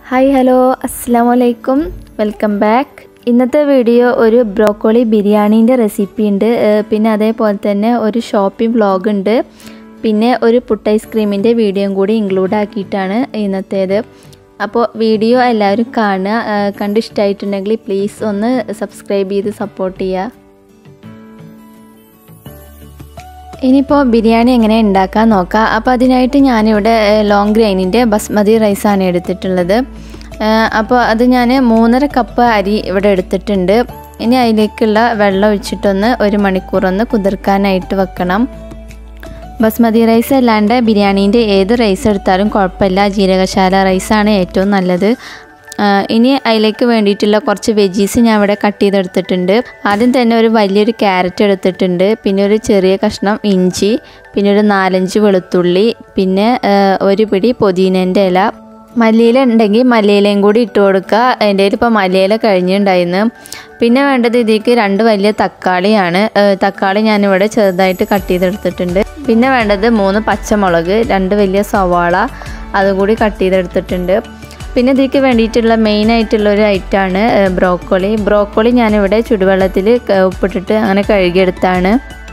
hi hello അസ്സാം വലൈക്കും welcome back ഇന്നത്തെ വീഡിയോ ഒരു ബ്രോക്കോളി ബിരിയാണീൻ്റെ റെസിപ്പി ഉണ്ട് ഏഹ് പിന്നെ അതേപോലെ തന്നെ ഒരു ഷോപ്പിംഗ് വ്ളോഗ് ഉണ്ട് പിന്നെ ഒരു പുട്ട് ഐസ്ക്രീമിൻ്റെ വീഡിയോയും കൂടി ഇൻക്ലൂഡ് ആക്കിയിട്ടാണ് ഇന്നത്തേത് അപ്പോൾ വീഡിയോ എല്ലാവരും കാണുക ഏഹ് കണ്ട് ഇഷ്ടമായിട്ടുണ്ടെങ്കിൽ പ്ലീസ് ഒന്ന് സബ്സ്ക്രൈബ് ചെയ്ത് സപ്പോർട്ട് ചെയ്യുക ഇനിയിപ്പോൾ ബിരിയാണി എങ്ങനെ ഉണ്ടാക്കാൻ നോക്കാം അപ്പോൾ അതിനായിട്ട് ഞാനിവിടെ ലോങ് ഗ്രൈനിൻ്റെ ബസ്മതി റൈസാണ് എടുത്തിട്ടുള്ളത് അപ്പോൾ അത് ഞാൻ മൂന്നര കപ്പ് അരി ഇവിടെ എടുത്തിട്ടുണ്ട് ഇനി അതിലേക്കുള്ള വെള്ളം ഒഴിച്ചിട്ടൊന്ന് ഒരു മണിക്കൂറൊന്ന് കുതിർക്കാനായിട്ട് വെക്കണം ബസ്മതി റൈസ് അല്ലാണ്ട് ബിരിയാണീൻ്റെ ഏത് റൈസ് എടുത്താലും കുഴപ്പമില്ല ജീരകശാല റൈസാണ് ഏറ്റവും നല്ലത് ഇനി അതിലേക്ക് വേണ്ടിയിട്ടുള്ള കുറച്ച് വെജീസ് ഞാൻ ഇവിടെ കട്ട് ചെയ്തെടുത്തിട്ടുണ്ട് ആദ്യം തന്നെ ഒരു വലിയൊരു ക്യാരറ്റ് എടുത്തിട്ടുണ്ട് പിന്നെ ഒരു ചെറിയ കഷ്ണം ഇഞ്ചി പിന്നെ ഒരു നാലഞ്ച് വെളുത്തുള്ളി പിന്നെ ഒരു പിടി പുതിനേൻ്റെ ഇല മല്ലിയില ഉണ്ടെങ്കിൽ മല്ലിയിലയും കൂടി ഇട്ട് കൊടുക്കുക എൻ്റെ കയ്യിൽ ഇപ്പോൾ മല്ലിയില കഴിഞ്ഞിട്ടുണ്ടായിരുന്നു പിന്നെ വേണ്ടത് ഇതിലേക്ക് രണ്ട് വലിയ തക്കാളിയാണ് തക്കാളി ഞാനിവിടെ ചെറുതായിട്ട് കട്ട് ചെയ്തെടുത്തിട്ടുണ്ട് പിന്നെ വേണ്ടത് മൂന്ന് പച്ചമുളക് രണ്ട് വലിയ സവാള അതുകൂടി കട്ട് ചെയ്തെടുത്തിട്ടുണ്ട് പിന്നെ ഇതിലേക്ക് വേണ്ടിയിട്ടുള്ള മെയിൻ ആയിട്ടുള്ള ഒരു ഐറ്റമാണ് ബ്രോക്കോളി ബ്രോക്കോളി ഞാനിവിടെ ചുടുവെള്ളത്തിൽ ഉപ്പിട്ടിട്ട് അങ്ങനെ കഴുകിയെടുത്താണ്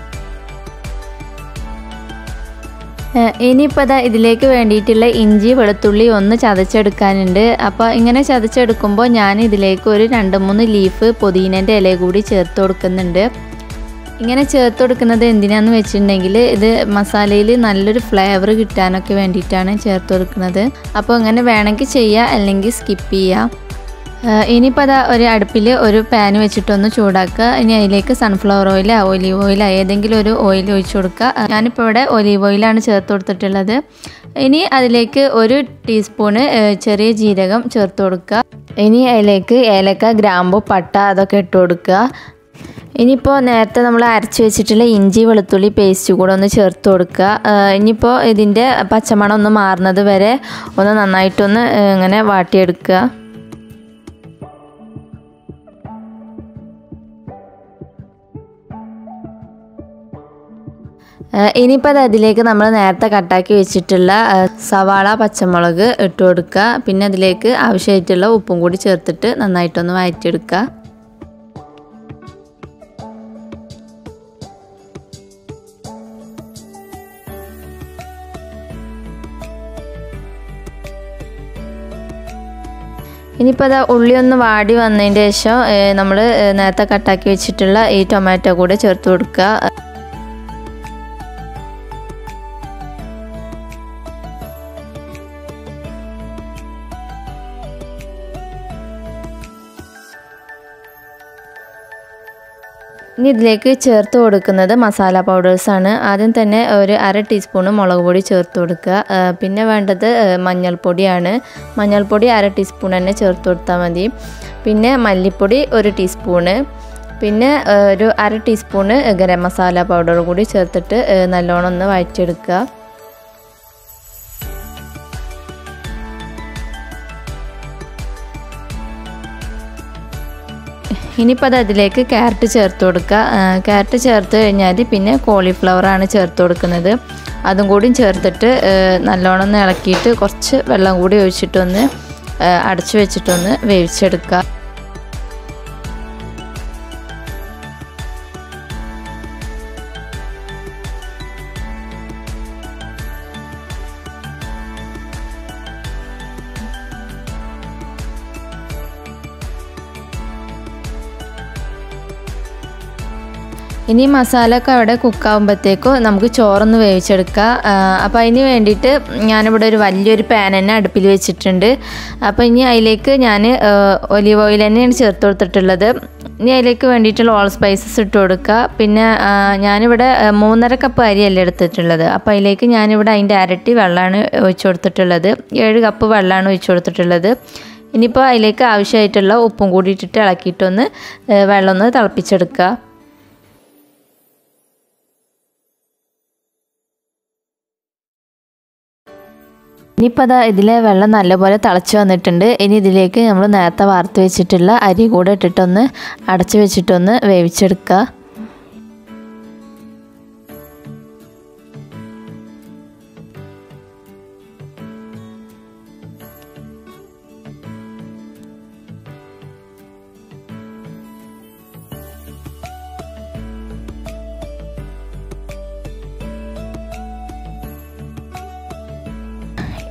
ഇനിയിപ്പോൾ അതാ ഇതിലേക്ക് വേണ്ടിയിട്ടുള്ള ഇഞ്ചി വെളുത്തുള്ളി ഒന്ന് ചതച്ചെടുക്കാനുണ്ട് അപ്പോൾ ഇങ്ങനെ ചതച്ചെടുക്കുമ്പോൾ ഞാൻ ഇതിലേക്ക് ഒരു രണ്ട് മൂന്ന് ലീഫ് പുതിനേൻ്റെ ഇല കൂടി ചേർത്ത് കൊടുക്കുന്നുണ്ട് ഇങ്ങനെ ചേർത്ത് കൊടുക്കുന്നത് എന്തിനാന്ന് വെച്ചിട്ടുണ്ടെങ്കിൽ ഇത് മസാലയിൽ നല്ലൊരു ഫ്ലേവർ കിട്ടാനൊക്കെ വേണ്ടിയിട്ടാണ് ചേർത്ത് കൊടുക്കുന്നത് അപ്പോൾ ഇങ്ങനെ വേണമെങ്കിൽ ചെയ്യുക അല്ലെങ്കിൽ സ്കിപ്പ് ചെയ്യുക ഇനിയിപ്പോൾ അതാ ഒരു അടുപ്പിൽ ഒരു പാൻ വെച്ചിട്ടൊന്ന് ചൂടാക്കുക ഇനി അതിലേക്ക് സൺഫ്ലവർ ഓയിൽ ഒലീവ് ഓയിൽ ഏതെങ്കിലും ഒരു ഓയിൽ ഒഴിച്ചു കൊടുക്കുക ഞാനിപ്പോൾ ഇവിടെ ഒലീവ് ഓയിലാണ് ചേർത്ത് കൊടുത്തിട്ടുള്ളത് ഇനി അതിലേക്ക് ഒരു ടീസ്പൂണ് ചെറിയ ജീരകം ചേർത്ത് കൊടുക്കുക ഇനി അതിലേക്ക് ഏലക്ക ഗ്രാമ്പു പട്ട അതൊക്കെ ഇട്ട് കൊടുക്കുക ഇനിയിപ്പോൾ നേരത്തെ നമ്മൾ അരച്ച് വെച്ചിട്ടുള്ള ഇഞ്ചി വെളുത്തുള്ളി പേസ്റ്റ് കൂടെ ഒന്ന് ചേർത്ത് കൊടുക്കുക ഇനിയിപ്പോൾ ഇതിൻ്റെ പച്ചമണം ഒന്ന് മാറുന്നത് വരെ ഒന്ന് നന്നായിട്ടൊന്ന് ഇങ്ങനെ വാട്ടിയെടുക്കുക ഇനിയിപ്പോൾ അത് അതിലേക്ക് നമ്മൾ നേരത്തെ കട്ടാക്കി വെച്ചിട്ടുള്ള സവാള പച്ചമുളക് ഇട്ട് കൊടുക്കുക പിന്നെ അതിലേക്ക് ആവശ്യമായിട്ടുള്ള ഉപ്പും കൂടി ചേർത്തിട്ട് നന്നായിട്ടൊന്ന് വഴറ്റിയെടുക്കുക ഇനിയിപ്പോൾ അത് ഉള്ളി ഒന്ന് വാടി വന്നതിൻ്റെ ശേഷം നമ്മൾ നേരത്തെ കട്ടാക്കി വെച്ചിട്ടുള്ള ഈ ടൊമാറ്റോ കൂടെ ചേർത്ത് കൊടുക്കുക ഇനി ഇതിലേക്ക് ചേർത്ത് കൊടുക്കുന്നത് മസാല പൗഡേഴ്സാണ് ആദ്യം തന്നെ ഒരു അര ടീസ്പൂണ് മുളക് പൊടി ചേർത്ത് കൊടുക്കുക പിന്നെ വേണ്ടത് മഞ്ഞൾപ്പൊടിയാണ് മഞ്ഞൾപ്പൊടി അര ടീസ്പൂൺ തന്നെ ചേർത്ത് കൊടുത്താൽ മതി പിന്നെ മല്ലിപ്പൊടി ഒരു ടീസ്പൂണ് പിന്നെ ഒരു അര ടീസ്പൂണ് ഗരം മസാല പൗഡർ കൂടി ചേർത്തിട്ട് നല്ലോണം ഒന്ന് വഴറ്റിയെടുക്കുക ഇനിയിപ്പോൾ അത് അതിലേക്ക് ക്യാരറ്റ് ചേർത്ത് കൊടുക്കുക ക്യാരറ്റ് ചേർത്ത് കഴിഞ്ഞാൽ പിന്നെ കോളിഫ്ലവറാണ് ചേർത്ത് കൊടുക്കുന്നത് അതും കൂടി ചേർത്തിട്ട് നല്ലോണം ഒന്ന് ഇളക്കിയിട്ട് കുറച്ച് വെള്ളം കൂടി ഒഴിച്ചിട്ടൊന്ന് അടച്ചു വെച്ചിട്ടൊന്ന് വേവിച്ചെടുക്കുക ഇനി മസാല ഒക്കെ അവിടെ കുക്കാവുമ്പോഴത്തേക്കും നമുക്ക് ചോറൊന്ന് വേവിച്ചെടുക്കുക അപ്പോൾ അതിന് വേണ്ടിയിട്ട് ഞാനിവിടെ ഒരു വലിയൊരു പാൻ തന്നെ അടുപ്പിൽ വെച്ചിട്ടുണ്ട് അപ്പോൾ ഇനി അതിലേക്ക് ഞാൻ ഒലീവ് ഓയിൽ തന്നെയാണ് ചേർത്ത് കൊടുത്തിട്ടുള്ളത് ഇനി അതിലേക്ക് വേണ്ടിയിട്ടുള്ള ഓൾ സ്പൈസസ് ഇട്ട് കൊടുക്കുക പിന്നെ ഞാനിവിടെ മൂന്നര കപ്പ് അരിയല്ല എടുത്തിട്ടുള്ളത് അപ്പോൾ അതിലേക്ക് ഞാനിവിടെ അതിൻ്റെ അരട്ടി വെള്ളമാണ് ഒഴിച്ചു കൊടുത്തിട്ടുള്ളത് ഏഴ് കപ്പ് വെള്ളമാണ് ഒഴിച്ചു കൊടുത്തിട്ടുള്ളത് ഇനിയിപ്പോൾ അതിലേക്ക് ആവശ്യമായിട്ടുള്ള ഉപ്പും കൂടി ഇട്ടിട്ട് ഇളക്കിയിട്ടൊന്ന് വെള്ളം ഒന്ന് തിളപ്പിച്ചെടുക്കുക ഇനിയിപ്പോൾ അതാ ഇതിലെ വെള്ളം നല്ലപോലെ തിളച്ച് വന്നിട്ടുണ്ട് ഇനി ഇതിലേക്ക് നമ്മൾ നേരത്തെ വാർത്ത് വെച്ചിട്ടുള്ള അരി കൂടെ ഇട്ടിട്ടൊന്ന് അടച്ച് വെച്ചിട്ടൊന്ന് വേവിച്ചെടുക്കുക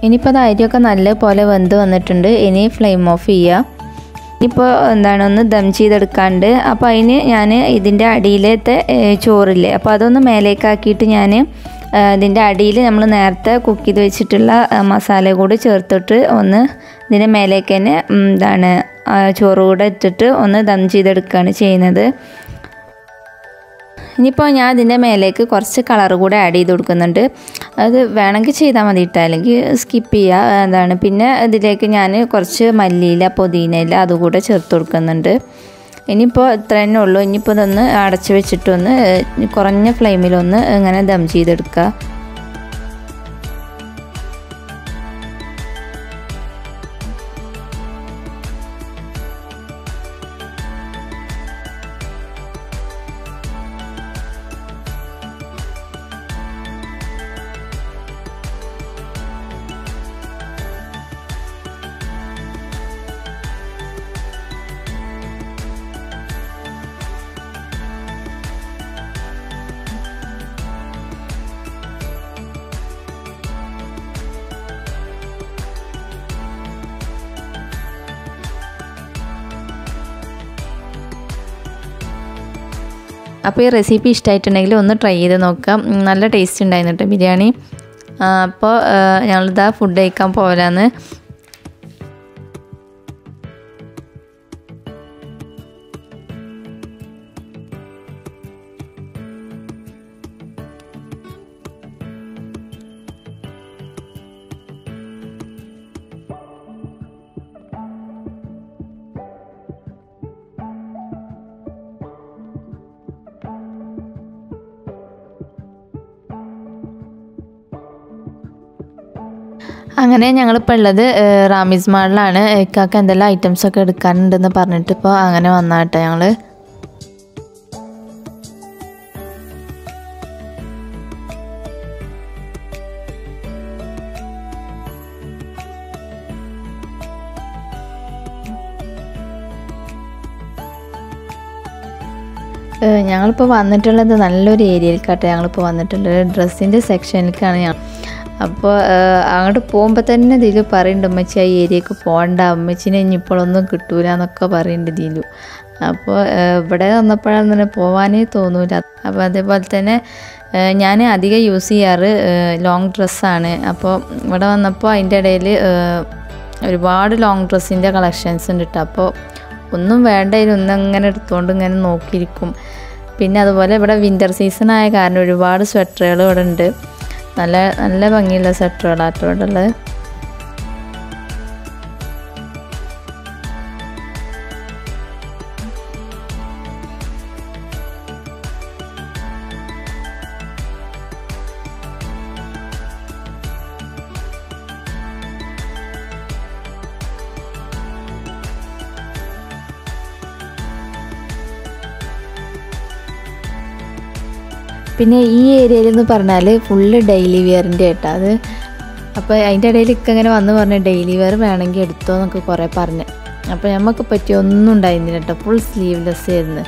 ഇനിയിപ്പോൾ അത് അരിയൊക്കെ നല്ല പോലെ വെന്ത് വന്നിട്ടുണ്ട് ഇനി ഫ്ലെയിം ഓഫ് ചെയ്യുക ഇപ്പോൾ എന്താണ് ഒന്ന് ദം ചെയ്തെടുക്കാണ്ട് അപ്പോൾ അതിന് ഞാൻ ഇതിൻ്റെ അടിയിലത്തെ ഏഹ്, ചോറില്ലേ അപ്പോൾ അതൊന്ന് മേലേക്കാക്കിയിട്ട് ഞാൻ ഇതിൻ്റെ അടിയിൽ നമ്മൾ നേരത്തെ കുക്ക് ചെയ്ത് വെച്ചിട്ടുള്ള ആ, മസാല കൂടി ചേർത്തിട്ട് ഒന്ന് ഇതിൻ്റെ മേലേക്ക് തന്നെ ഉം, എന്താണ് ആ, ചോറ് കൂടെ ഇട്ടിട്ട് ഒന്ന് ദം ചെയ്തെടുക്കുകയാണ് ചെയ്യുന്നത് ഇനിയിപ്പോൾ ഞാൻ ഇതിൻ്റെ മേലേക്ക് കുറച്ച് കളർ കൂടെ ആഡ് ചെയ്ത് കൊടുക്കുന്നുണ്ട് അത് വേണമെങ്കിൽ ചെയ്താൽ മതി കേട്ടോ അല്ലെങ്കിൽ സ്കിപ്പ് ചെയ്യുക എന്താണ് പിന്നെ ഇതിലേക്ക് ഞാൻ കുറച്ച് മല്ലിയില പുതിനയില അതുകൂടെ ചേർത്ത് കൊടുക്കുന്നുണ്ട് ഇനിയിപ്പോൾ ഇത്ര തന്നെ ഉള്ളൂ ഇനിയിപ്പോൾ ഇതൊന്ന് അടച്ച് വെച്ചിട്ടൊന്ന് ഏഹ്, കുറഞ്ഞ ഫ്ലെയിമിലൊന്ന് ഇങ്ങനെ ദം ചെയ്തെടുക്കുക അപ്പോൾ ഈ റെസിപ്പി ഇഷ്ടമായിട്ടുണ്ടെങ്കിൽ ഒന്ന് ട്രൈ ചെയ്ത് നോക്കാം ഉം, നല്ല ടേസ്റ്റ് ഉണ്ടായിരുന്നു കേട്ടോ ബിരിയാണി ആ, അപ്പോൾ ആ, ഞങ്ങളിതാ ഫുഡ് കഴിക്കാൻ പോകലാന്ന് അങ്ങനെ ഞങ്ങളിപ്പോൾ ഉള്ളത് ഏഹ്, റാമിസ് മാളിലാണ് ഇക്കാക്ക് എന്തെല്ലാം ഐറ്റംസ് ഒക്കെ എടുക്കാനുണ്ടെന്ന് പറഞ്ഞിട്ട് ഇപ്പോൾ അങ്ങനെ വന്നാട്ടെ ഞങ്ങൾ ഏഹ് ഞങ്ങളിപ്പോൾ വന്നിട്ടുള്ളത് നല്ലൊരു ഏരിയയിലേക്കാട്ടെ ഞങ്ങളിപ്പോൾ വന്നിട്ടുള്ളത് ഡ്രസ്സിൻ്റെ സെക്ഷനിലേക്കാണ് ഞാൻ അപ്പോൾ അങ്ങോട്ട് പോകുമ്പോൾ തന്നെ ദിലു പറയുന്നുണ്ട് ഉമ്മച്ചി ആ ഏരിയക്ക് പോകണ്ട ഉമ്മച്ചിനെ ഇനിയിപ്പോഴൊന്നും കിട്ടൂല എന്നൊക്കെ പറയുന്നുണ്ട് ദിലു അപ്പോൾ ഇവിടെ വന്നപ്പോഴാണ് തന്നെ പോവാനേ തോന്നൂല അപ്പോൾ അതേപോലെ തന്നെ ഞാൻ അധികം യൂസ് ചെയ്യാറ് ലോങ് ഡ്രസ്സാണ് അപ്പോൾ ഇവിടെ വന്നപ്പോൾ അതിൻ്റെ ഇടയിൽ ഒരുപാട് ലോങ് ഡ്രസ്സിൻ്റെ കളക്ഷൻസ് ഉണ്ട് കേട്ടോ അപ്പോൾ ഒന്നും വേണ്ട ഒന്നും ഇങ്ങനെ എടുത്തുകൊണ്ട് ഇങ്ങനെ നോക്കിയിരിക്കും പിന്നെ അതുപോലെ ഇവിടെ വിൻ്റർ സീസൺ ആയ കാരണം ഒരുപാട് സ്വെറ്ററുകൾ ഇവിടെ ഉണ്ട് നല്ല നല്ല ഭംഗിയുള്ള സ്വെറ്ററുകളാട്ടോ ഇവിടെ ഉള്ളത് പിന്നെ ഈ ഏരിയയിൽ എന്ന് പറഞ്ഞാൽ ഫുള്ള് ഡെയിലി വെയറിൻ്റെ കേട്ടോ അത് അപ്പോൾ അതിൻ്റെ ഇടയിൽ ഇക്ക ഇങ്ങനെ വന്ന് പറഞ്ഞ് ഡെയിലി വെയർ വേണമെങ്കിൽ എടുത്തോ എന്നൊക്കെ കുറേ പറഞ്ഞ് അപ്പോൾ നമുക്ക് പറ്റിയ ഒന്നും ഉണ്ടായിരുന്നില്ല കേട്ടോ ഫുൾ സ്ലീവ്ലെസ് ആയിരുന്നു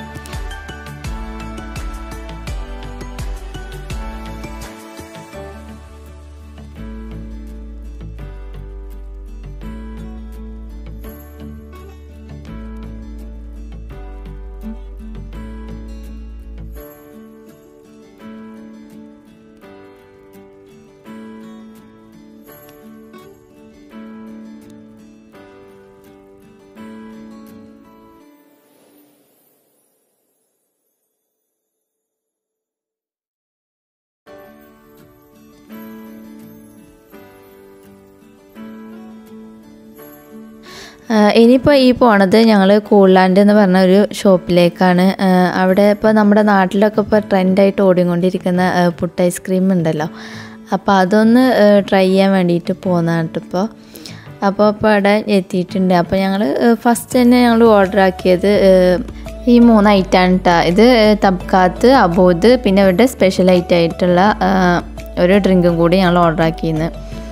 ഇനിയിപ്പോൾ ഈ പോണത് ഞങ്ങൾ കൂൾലാൻഡ് എന്ന് പറഞ്ഞ ഒരു ഷോപ്പിലേക്കാണ് ആ, അവിടെ ഇപ്പോൾ നമ്മുടെ നാട്ടിലൊക്കെ ഇപ്പോൾ ട്രെൻഡായിട്ട് ഓടിക്കൊണ്ടിരിക്കുന്ന ആ, പുട്ട് ഐസ്ക്രീം ഉണ്ടല്ലോ അപ്പോൾ അതൊന്ന് ട്രൈ ചെയ്യാൻ വേണ്ടിയിട്ട് പോകുന്നതാണ് ട്ടോ ഇപ്പോൾ അപ്പോൾ ഇപ്പോൾ അവിടെ എത്തിയിട്ടുണ്ട് അപ്പോൾ ഞങ്ങൾ ഫസ്റ്റ് തന്നെ ഞങ്ങൾ ഓർഡർ ആക്കിയത് ആ, ഈ മൂന്ന് ഐറ്റാണ് കേട്ടോ ഇത് തബ്കാത്ത് അബോദ് പിന്നെ ഇവരുടെ സ്പെഷ്യൽ ഐറ്റം ആയിട്ടുള്ള ആ, ഒരു ഡ്രിങ്കും കൂടി ഞങ്ങൾ ഓർഡർ ആക്കിയിരുന്നു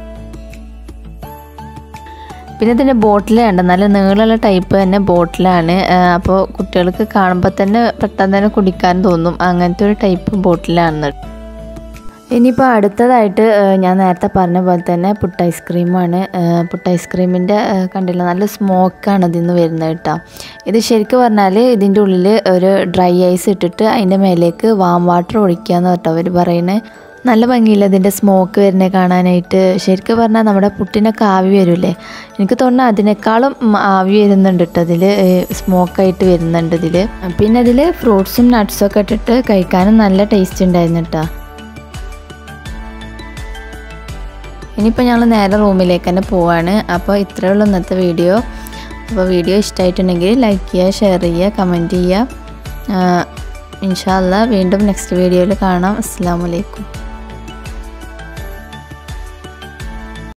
പിന്നെ ഇതിൻ്റെ ബോട്ടിൽ ഉണ്ട് നല്ല നീളമുള്ള ടൈപ്പ് തന്നെ ബോട്ടിലാണ് അപ്പോൾ കുട്ടികൾക്ക് കാണുമ്പോൾ തന്നെ പെട്ടെന്ന് തന്നെ കുടിക്കാൻ തോന്നും അങ്ങനത്തെ ഒരു ടൈപ്പ് ബോട്ടിലാണ് ഇനിയിപ്പോൾ അടുത്തതായിട്ട് ഏഹ്, ഞാൻ നേരത്തെ പറഞ്ഞ പോലെ തന്നെ പുട്ട് ഐസ്ക്രീമാണ് ഏഹ്, പുട്ട് ഐസ്ക്രീമിൻ്റെ ഏഹ്, കണ്ടില്ല നല്ല സ്മോക്കാണ് ഇതിൽ നിന്ന് വരുന്നത് കേട്ടോ ഇത് ശരിക്കും പറഞ്ഞാൽ ഇതിൻ്റെ ഉള്ളിൽ ഒരു ഡ്രൈ ഐസ് ഇട്ടിട്ട് അതിൻ്റെ മേലേക്ക് വാം വാട്ടർ ഒഴിക്കാന്ന് കേട്ടോ അവർ പറയുന്നത് നല്ല ഭംഗിയില്ല ഇതിൻ്റെ സ്മോക്ക് വരുന്നത് കാണാനായിട്ട് ശരിക്കും പറഞ്ഞാൽ നമ്മുടെ പുട്ടിനൊക്കെ ആവി വരില്ലേ എനിക്ക് തോന്നുന്നു അതിനേക്കാളും ഉം, ആവി വരുന്നുണ്ട് കേട്ടോ അതിൽ സ്മോക്കായിട്ട് വരുന്നുണ്ട് ഇതിൽ പിന്നെ അതിൽ ഫ്രൂട്ട്സും നട്ട്സും ഒക്കെ ഇട്ടിട്ട് കഴിക്കാനും നല്ല ടേസ്റ്റ് ഉണ്ടായിരുന്നു കേട്ടോ ഇനിയിപ്പോൾ ഞങ്ങൾ നേരെ റൂമിലേക്ക് തന്നെ പോവാണ് അപ്പോൾ ഇത്രയേ ഉള്ളൂ ഇന്നത്തെ വീഡിയോ അപ്പോൾ വീഡിയോ ഇഷ്ടമായിട്ടുണ്ടെങ്കിൽ ലൈക്ക് ചെയ്യുക ഷെയർ ചെയ്യുക കമൻറ്റ് ചെയ്യുക ഇൻഷാല്ല വീണ്ടും നെക്സ്റ്റ് വീഡിയോയിൽ കാണാം അസ്സാം വലൈക്കും